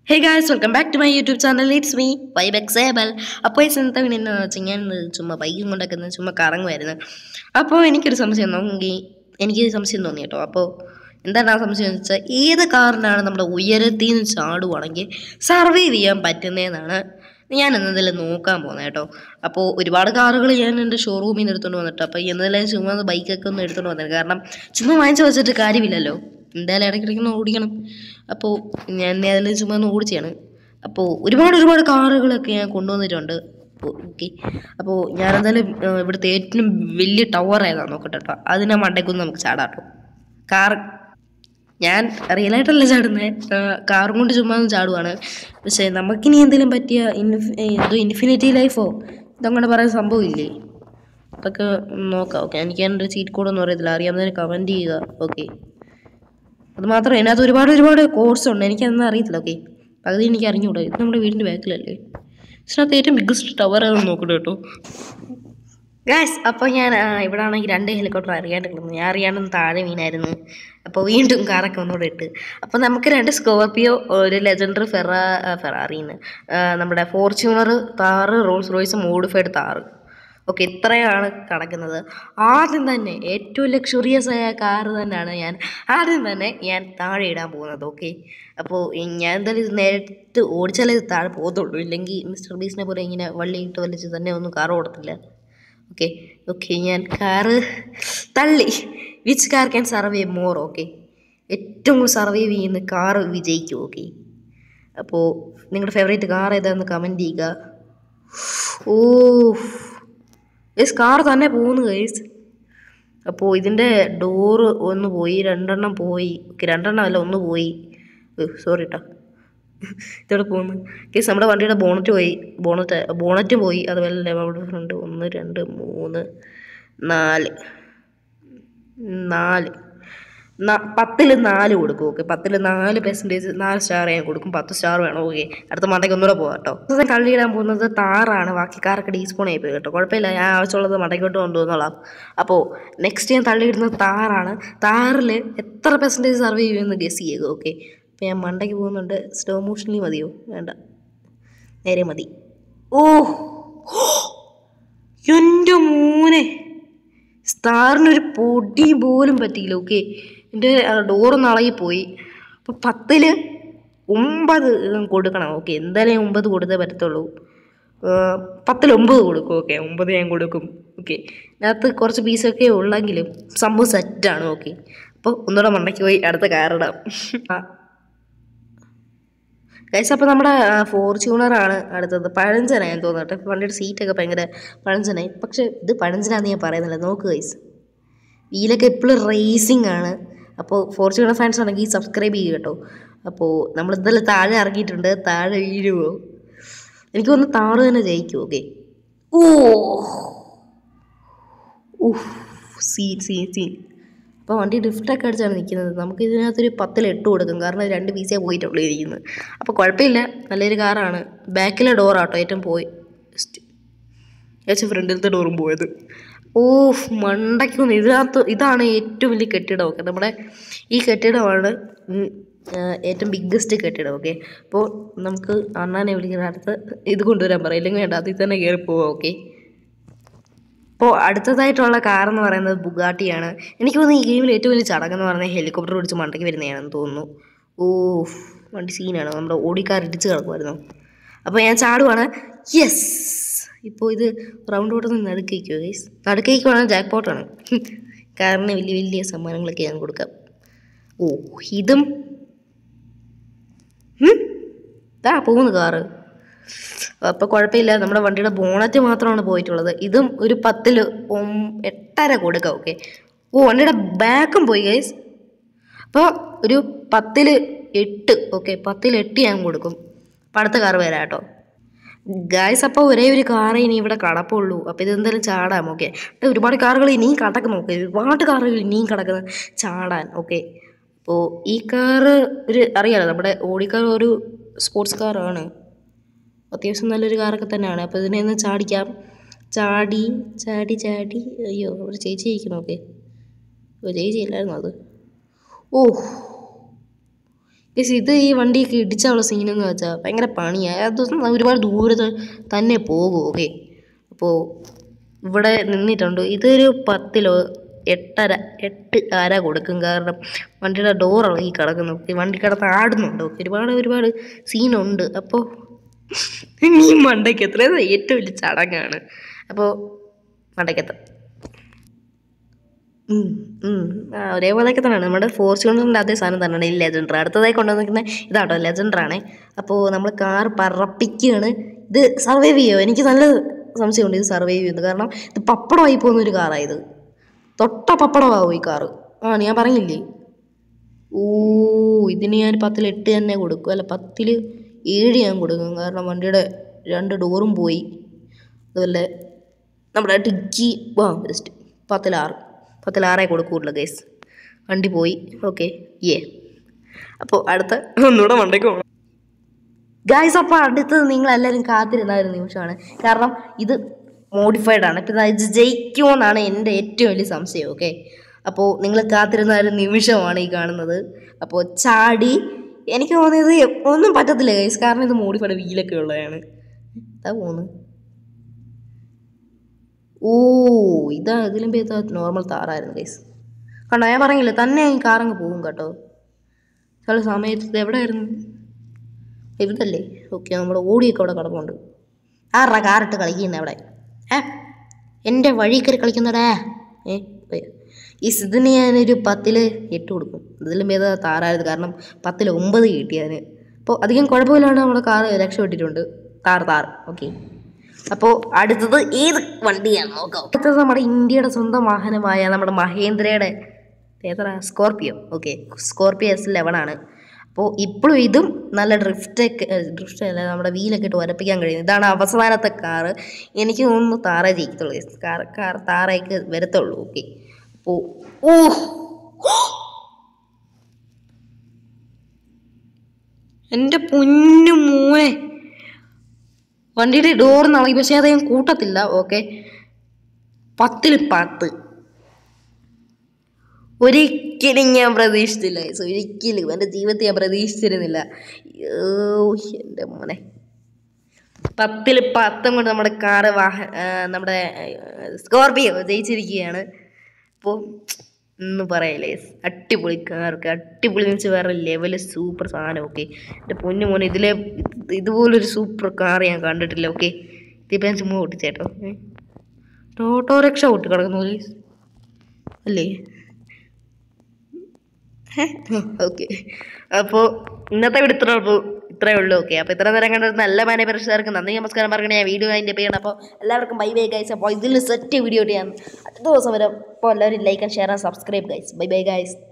Hey guys welcome back to my YouTube channel it's me vibe exable അപ്പോൾ ഈ ഇന്നത്തെ video എന്താണെന്ന് വെച്ചാൽ ഞാൻ ഇന്ന് ചുമ്മാ ബൈക്കും കൊണ്ടൊക്കെ ഒന്ന് ചുമ്മാ കറങ്ങുമായിരുന്നു അപ്പോൾ എനിക്കൊരു സംശയം നോക്കി എനിക്കൊരു സംശയം തോന്നി കേട്ടോ അപ്പോൾ എന്താണ് ആ സംശയം എന്ന് വെച്ചാൽ ഏത് കാറിനാണ് നമ്മുടെ ഉയരത്തിൽ നിന്ന് ചാടുവാണെങ്കിൽ സർവൈവ് ചെയ്യാൻ പറ്റുന്നതെന്നാണ് ഞാൻ എന്നതിൽ നോക്കാൻ പോകുന്നത് കേട്ടോ അപ്പോൾ ഒരുപാട് കാറുകൾ ഞാൻ എൻ്റെ ഷോറൂമിൽ നിന്ന് എടുത്തുകൊണ്ട് വന്നിട്ട് അപ്പോൾ എന്നതിലും ചുമ്മാ ബൈക്കൊക്കെ ഒന്ന് എടുത്തുകൊണ്ട് വന്നത് കാരണം ചുമ്മാ വാങ്ങിച്ച് വെച്ചിട്ട് കാര്യമില്ലല്ലോ എന്തായാലും ഇടയ്ക്കിടയ്ക്ക് ഒന്ന് ഓടിക്കണം അപ്പോൾ ഞാൻ അതിൽ ചുമ്മാ ഒന്ന് ഓടിച്ചാണ് അപ്പോൾ ഒരുപാട് ഒരുപാട് കാറുകളൊക്കെ ഞാൻ കൊണ്ടുവന്നിട്ടുണ്ട് അപ്പോൾ ഓക്കെ അപ്പോൾ ഞാനെന്തായാലും ആ, ഇവിടുത്തെ ഏറ്റവും വലിയ ടവർ ഏതാണെന്ന് നോക്കട്ടെ കേട്ടോ അതിനെ മണ്ടയ്ക്കൊന്ന് നമുക്ക് ചാടാം കേട്ടോ കാർ ഞാൻ റിയലായിട്ടല്ല ചാടുന്നത് കാറും കൊണ്ട് ചുമ്മാ ഒന്ന് ചാടുവാണ് പക്ഷേ നമുക്കിനി എന്തെങ്കിലും പറ്റിയ ഇൻഫ് എന്തോ ഇൻഫിനിറ്റി ലൈഫോ ഇതങ്ങനെ പറയുന്ന സംഭവമില്ലേ അതൊക്കെ നോക്കാം ഓക്കെ എനിക്ക് എൻ്റെ ചീറ്റ് കോഡൊന്നും അറിയത്തില്ല അറിയാവുന്നതിന് കമൻറ്റ് ചെയ്യുക ഓക്കെ അത് മാത്രമേ അതിനകത്ത് ഒരുപാട് ഒരുപാട് കോഴ്സ് ഉണ്ട് എനിക്കതൊന്നും അറിയത്തില്ല ഓക്കെ പകുതി എനിക്ക് അറിഞ്ഞുകൂടാ ഇത് നമ്മുടെ വീടിൻ്റെ ബാക്കിലല്ലേ ഇതിനകത്ത് ഏറ്റവും ബിഗ്ഗസ്റ്റ് ടവർ ആണെന്ന് നോക്കട്ടെ കേട്ടോ ഗാസ് അപ്പോൾ ഞാൻ ആ, ഇവിടെ ആണെങ്കിൽ രണ്ട് ഹെലികോപ്റ്റർ അറിയാണ്ട് കിടന്നു ഞാൻ അറിയാണ്ട് താഴെ വീണായിരുന്നു അപ്പോൾ വീണ്ടും കാറൊക്കെ ഒന്നുകൂടെ ഇട്ട് അപ്പോൾ നമുക്ക് രണ്ട് സ്കോർപ്പിയോ ഒരു ലെജൻഡറി ഫെറ ഫെറാറിന്ന് നമ്മുടെ Fortuner Thar Rolls Royce modified Thar okay ഇത്രയാണ് കിടക്കുന്നത് ആദ്യം തന്നെ ഏറ്റവും ലക്ഷറിയസ് ആയ കാറ് തന്നെയാണ് ഞാൻ ആദ്യം തന്നെ ഞാൻ താഴെ ഇടാൻ പോകുന്നത് ഓക്കെ അപ്പോൾ ഞാൻ എന്തായാലും ഇത് നേരിട്ട് ഓടിച്ചാലേ ഇത് താഴെ പോകത്തുള്ളൂ ഇല്ലെങ്കിൽ മിസ്റ്റർ ബീസിനെ പോലെ ഇങ്ങനെ വള്ളിയിട്ട് വലിച്ച് തന്നെ ഒന്നും കാർ ഓടത്തില്ല ഓക്കെ ഓക്കെ ഞാൻ കാറ് തള്ളി വിച്ച് car can survive more okay ഏറ്റവും കൂടുതൽ സർവൈവ് ചെയ്യുന്ന കാറ് വിജയിക്കും ഓക്കെ അപ്പോൾ നിങ്ങളുടെ ഫേവറേറ്റ് കാർ ഏതാണെന്ന് കമൻറ്റ് ചെയ്യുക ഓ ഗൈസ് കാർ തന്നെ പോകുന്നു ഗൈസ് അപ്പോൾ ഇതിൻ്റെ ഡോറ് ഒന്ന് പോയി രണ്ടെണ്ണം പോയി ഓക്കെ രണ്ടെണ്ണം അല്ല ഒന്ന് പോയി സോറി കേട്ടോ ഇതോടെ പോകുന്നു കേസ് നമ്മുടെ വണ്ടിയുടെ ബോണറ്റ് പോയി ബോണറ്റ് ബോണറ്റ് പോയി അതുപോലെ ലെവൽ ഫ്രണ്ട് ഒന്ന് രണ്ട് മൂന്ന് നാല് നാല് ന- പത്തില് നാല് കൊടുക്കും ഓക്കെ പത്തില് നാല് പെർസെൻറ്റേജ് നാല് സ്റ്റാർ ഞാൻ കൊടുക്കും പത്ത് സ്റ്റാർ വേണം ഓക്കെ അടുത്ത മണ്ടയ്ക്ക് ഒന്നുകൂടെ പോകാം കേട്ടോ ഇത് തള്ളിയിടാൻ പോകുന്നത് താറാണ് ബാക്കി കാറൊക്കെ ഡീസ്പോൺ ആയി പോയി കേട്ടോ കുഴപ്പമില്ല ഞാൻ ആവശ്യമുള്ളത് മണ്ടയ്ക്കോട്ട് കൊണ്ടുവന്നോളാം അപ്പോൾ നെക്സ്റ്റ് ഞാൻ തള്ളിയിടുന്നത് താറാണ് താറിൽ എത്ര പെർസെൻറ്റേജ് സർവൈവ് ചെയ്യുമെന്ന് ഗസ് ചെയ്യുക ഓക്കെ അപ്പോൾ ഞാൻ മണ്ടയ്ക്ക് പോകുന്നുണ്ട് സ്ലോ മോഷനിൽ മതിയോ വേണ്ട നേരെ മതി ഓ എൻ്റെ മോനെ സ്റ്റാറിനൊരു പൊടി പോലും പറ്റിയില്ല ഓക്കെ എൻ്റെ ഡോറൊന്ന് ഇളകിപ്പോയി അപ്പോൾ പത്തിൽ ഒമ്പത് കൊടുക്കണം ഓക്കെ എന്തായാലും ഞാൻ ഒമ്പത് കൊടുത്തേ പറ്റത്തുള്ളൂ ആ, പത്തിൽ ഒമ്പത് കൊടുക്കും ഓക്കെ ഒമ്പത് ഞാൻ കൊടുക്കും ഓക്കെ ഇതിനകത്ത് കുറച്ച് പീസൊക്കെ ഉള്ളെങ്കിലും സംഭവം സെറ്റാണ് ഓക്കെ അപ്പോൾ ഒന്നുകൂടെ മണ്ടയ്ക്ക് പോയി അടുത്ത കാറിടാം ആ ഗൈസ് അപ്പോൾ നമ്മുടെ ഫോർച്യൂണറാണ് അടുത്തത് പഴഞ്ചനായി തോന്നട്ടെ വണ്ടിയുടെ സീറ്റൊക്കെ ഭയങ്കര പഴഞ്ചനായി പക്ഷെ ഇത് പഴഞ്ചനാന്ന് ഞാൻ പറയുന്നില്ല നോക്ക് ഗൈസ് വീലൊക്കെ എപ്പോഴും റേസിംഗ് ആണ് അപ്പോൾ ഫോർച്യൂണർ ഫാൻസ് ആണെങ്കിൽ സബ്സ്ക്രൈബ് ചെയ്യുക കേട്ടോ അപ്പോൾ നമ്മൾ ഇന്നലെ താഴെ ഇറങ്ങിയിട്ടുണ്ട് താഴെ വീഴുമോ എനിക്ക് തോന്നുന്നു താറ് തന്നെ ജയിക്കും okay oh ooh scene scene scene അപ്പോൾ വണ്ടി ഡ്രിഫ്റ്റൊക്കെ അടിച്ചാണ് നിൽക്കുന്നത് നമുക്ക് ഇതിനകത്തൊരു പത്തിൽ എട്ട് കൊടുക്കും കാരണം ഇത് രണ്ട് പീസേ പോയിട്ടുള്ളൂ ഇരിക്കുന്നത് അപ്പോൾ കുഴപ്പമില്ല നല്ലൊരു കാറാണ് ബാക്കിലെ ഡോറാട്ടോ ഏറ്റവും പോയി ഏകദേശം ഫ്രണ്ടിലത്തെ ഡോറും പോയത് ഓ മണ്ടയ്ക്കൊന്ന് ഇതിനകത്ത് ഇതാണ് ഏറ്റവും വലിയ കെട്ടിടമൊക്കെ നമ്മുടെ ഈ കെട്ടിടമാണ് ഉം, ആ, ഏറ്റവും ബിഗ്ഗസ്റ്റ് കെട്ടിടം ഓക്കെ അപ്പോൾ നമുക്ക് അണ്ണാനെ വിളിക്കുന്ന അടുത്ത് ഇത് കൊണ്ടുവരാൻ പറയാം ഇല്ലെങ്കിൽ വേണ്ട അതിൽ തന്നെ കയറി പോവാം ഓക്കെ അപ്പോൾ അടുത്തതായിട്ടുള്ള കാർ എന്ന് പറയുന്നത് ബുഗാട്ടിയാണ് എനിക്ക് തോന്നുന്നു ഈ ഗെയിമിൽ ഏറ്റവും വലിയ ചടങ്ങെന്ന് പറയുന്നത് ഹെലികോപ്റ്റർ ഓടിച്ച് മണ്ടയ്ക്ക് വരുന്നതാണെന്ന് തോന്നുന്നു ഓ വണ്ടി സീനാണ് നമ്മുടെ ഓടിക്കാർ ഇടിച്ച് കിടക്കുമായിരുന്നു അപ്പോൾ ഞാൻ ചാടുവാണ് യെസ് ഇപ്പോൾ ഇത് റൗണ്ട് ഓട്ടൊന്ന് നടുക്കേക്കോ ഗൈസ് നടുക്കേക്കുവാണ് ജാക്ക് പോട്ടാണ് കാറിന് വലിയ വലിയ സമ്മാനങ്ങളൊക്കെ ഞാൻ കൊടുക്കാം ഓ ഇതും ഉം, ദാ പോകുന്നു കാറ് അപ്പോൾ കുഴപ്പമില്ല നമ്മുടെ വണ്ടിയുടെ ബോണറ്റ് മാത്രമാണ് പോയിട്ടുള്ളത് ഇതും ഒരു പത്തിൽ എട്ടര കൊടുക്കാം ഓക്കെ ഓ വണ്ടിയുടെ ബാക്കും പോയി ഗൈസ് അപ്പോൾ ഒരു പത്തിൽ എട്ട് ഓക്കെ പത്തിൽ എട്ട് ഞാൻ കൊടുക്കും അപ്പം അടുത്ത കാർ വരാം കേട്ടോ ഗായ്സ് അപ്പോൾ ഒരേ ഒരു കാറേ ഇനി ഇവിടെ കടപ്പുള്ളൂ അപ്പോൾ ഇതെന്തായാലും ചാടാം ഓക്കെ ഒരുപാട് കാറുകൾ ഇനിയും കടക്കുന്നു ഓക്കെ ഒരുപാട് കാറുകൾ ഇനിയും കിടക്കുന്നത് ചാടാൻ ഓക്കെ അപ്പോൾ ഈ കാറ് ഒരു അറിയാലോ നമ്മുടെ ഓടിക്കാർ ഒരു സ്പോർട്സ് കാറാണ് അത്യാവശ്യം നല്ലൊരു കാറൊക്കെ തന്നെയാണ് അപ്പോൾ ഇതിനെ ഒന്ന് ചാടിക്കാം ചാടി ചാടി ചാടി അയ്യോ ഒരു ചേച്ചി ഇരിക്കുന്നു ഓക്കെ ഓ ചേച്ചി അല്ലായിരുന്നു അത് ഓ ഗൈസ് ഇത് ഈ വണ്ടിയൊക്കെ ഇടിച്ചുള്ള സീനെന്ന് വെച്ചാൽ ഭയങ്കര പണിയാണ് അത് ഒരുപാട് ദൂരത്ത് തന്നെ പോകും ഓക്കെ അപ്പോൾ ഇവിടെ നിന്നിട്ടുണ്ട് ഇതൊരു പത്തിലോ എട്ടര എട്ട് അര കൊടുക്കും കാരണം വണ്ടിയുടെ ഡോർ ഇളകി കിടക്കുന്നു ഈ വണ്ടി കിടന്ന് ആടുന്നുണ്ട് ഓക്കെ ഒരുപാട് ഒരുപാട് സീനുണ്ട് അപ്പോൾ ഈ മണ്ടയ്ക്കത്ര ഏറ്റവും വലിയ ചടങ്ങാണ് അപ്പോൾ മണ്ടയ്ക്കത്ത് ഉം, ഉം. ആ, ഒരേപോലെയൊക്കെ തന്നെയാണ് നമ്മുടെ ഫോർച്യൂണറിൻ്റെ അതേ സാധനം തന്നെയാണ് ഈ ലെജൻഡർ അടുത്തതായി കൊണ്ടുവന്നിരിക്കുന്നത് ഇതാട്ടോ ലെജൻഡറാണ് അപ്പോൾ നമ്മൾ കാർ പറപ്പിക്കുകയാണ് ഇത് സർവൈവ് ചെയ്യുമോ എനിക്ക് നല്ല സംശയമുണ്ട് ഇത് സർവൈവ് ചെയ്യുന്നത് കാരണം ഇത് പപ്പടമായി പോകുന്ന ഒരു കാറായത് തൊട്ട പപ്പടമാവും ഈ കാറ് ആ ഞാൻ പറഞ്ഞില്ലേ ഓ ഇതിന് ഞാൻ പത്തിൽ എട്ട് തന്നെ കൊടുക്കും അല്ല പത്തിൽ ഏഴ് ഞാൻ കൊടുക്കും കാരണം വണ്ടിയുടെ രണ്ട് ഡോറും പോയി അതുപോലെ നമ്മുടെ ഡിക്കി ആ ജസ്റ്റ് പത്തിലാറ് പത്തിലാറേ കൊടുക്കുകയുള്ളൂ ഗൈസ് വണ്ടി പോയി ഓക്കെ ഏ അപ്പോൾ അടുത്ത ഒന്നുകൂടെ മണ്ടയ്ക്ക് പോകണം ഗായ്സ് അപ്പോൾ അടുത്തത് നിങ്ങൾ എല്ലാവരും കാത്തിരുന്ന ഒരു നിമിഷമാണ് കാരണം ഇത് മോഡിഫൈഡ് ആണ് ഇപ്പം ഇത് ജയിക്കുമോ എന്നാണ് എൻ്റെ ഏറ്റവും വലിയ സംശയം ഓക്കെ അപ്പോൾ നിങ്ങൾ കാത്തിരുന്ന ഒരു നിമിഷമാണ് ഈ കാണുന്നത് അപ്പോൾ ചാടി എനിക്ക് തോന്നിയത് ഒന്നും പറ്റത്തില്ല ഗൈസ് കാരണം ഇത് മോഡിഫൈഡ് വീലൊക്കെ ഉള്ളതാണ് ഇതാ പോകുന്നത് ഓ ഇതാ ഇതിലും പേര് നോർമൽ താറായിരുന്നു ഗൈസ് കണ്ടോ ഞാൻ പറഞ്ഞില്ലേ തന്നെ ഈ കാറങ്ങ് പോകും കേട്ടോ ചില സമയത്ത് ഇത് എവിടെയായിരുന്നു ഇവിടല്ലേ ഓക്കെ നമ്മുടെ ഓടിയൊക്കെ അവിടെ കിടപ്പുണ്ട് ആറാ കാറിട്ട് കളിക്കുന്നത് അവിടെ ഏ എൻ്റെ വഴി കയറി കളിക്കുന്നടാ ഏ പോയി. ഈ ഇതിന് ഞാനൊരു പത്തിൽ എട്ട് കൊടുക്കും ഇതിലും ഭേദ താറായിരുന്നു കാരണം പത്തിൽ ഒമ്പത് കിട്ടി അതിന് അപ്പോൾ അധികം കുഴപ്പമില്ലാണ്ട് നമ്മുടെ കാറ് രക്ഷപ്പെട്ടിട്ടുണ്ട് താർ താർ ഓക്കെ അപ്പോൾ അടുത്തത് ഏത് വണ്ടിയാണ് നോക്കാം അടുത്തത് നമ്മുടെ ഇന്ത്യയുടെ സ്വന്തം വാഹനമായ നമ്മുടെ മഹേന്ദ്രയുടെ ഏതാ Scorpio okay Scorpio S eleven ആണ് അപ്പോൾ ഇപ്പോഴും ഇതും നല്ല ഡ്രിഫ്റ്റൊക്കെ ഡ്രിഫ്റ്റ് അല്ല നമ്മുടെ വീലൊക്കെ ഇട്ട് ഉരപ്പിക്കാൻ കഴിയും ഇതാണ് അവസാനത്തെ കാറ് എനിക്ക് തോന്നുന്നു താറേ ജയിക്കത്തുള്ളൂ കാർ കാർ താറേക്ക് വരത്തുള്ളൂ ഓക്കെ അപ്പോൾ ഓ എൻ്റെ പൊന്നു മോനെ വണ്ടിയുടെ ഡോർ നൽകി പക്ഷേ അത് ഞാൻ കൂട്ടത്തില്ല ഓക്കെ പത്തിൽ പത്ത് ഒരിക്കലും ഞാൻ പ്രതീക്ഷിച്ചില്ല guys. ഒരിക്കലും എൻ്റെ ജീവിതത്തിൽ ഞാൻ പ്രതീക്ഷിച്ചിരുന്നില്ല അയ്യോ എൻ്റെ മോനെ പത്തിൽ പത്തും കൊണ്ട് നമ്മുടെ കാറ് വാഹ ആ, നമ്മുടെ സ്കോർപിയോ ജയിച്ചിരിക്കുകയാണ് അപ്പോൾ ഒന്നും പറയല്ലേ അടിപൊളി കാർക്ക് അടിപൊളി എന്ന് വെച്ചാൽ വേറെ ലെവല് സൂപ്പർ സാധനം ഓക്കെ എൻ്റെ പൊന്നു മോനെ ഇതിലെ ഇത് ഇതുപോലൊരു സൂപ്പർ കാർ ഞാൻ കണ്ടിട്ടില്ല ഓക്കെ ഇതിപ്പോൾ ഞാൻ ചുമ്മാ ഓട്ടിച്ചേട്ടോ ഓട്ടോറിക്ഷ ഓട്ടി കിടക്കുന്നു പോലീസ് അല്ലേ ഓക്കെ അപ്പോൾ ഇന്നത്തെ വീട് ഇത്ര ഉള്ളൂ ഇത്രയേ ഉള്ളൂ ഓക്കെ അപ്പോൾ ഇത്ര നേരം കണ്ടത് നല്ല മാനേ പ്രേക്ഷകർക്ക് നന്ദി നമസ്കാരം പറഞ്ഞ ഞാൻ വീഡിയോ അതിൻ്റെ ചെയ്യണം അപ്പോൾ എല്ലാവർക്കും ബൈ ബൈ ഗൈസ് അപ്പോൾ ഇതിൽ സെറ്റ് വീഡിയോ ചെയ്യാം അടുത്ത ദിവസം വരെ അപ്പോൾ എല്ലാവരും like and share and subscribe guys bye bye guys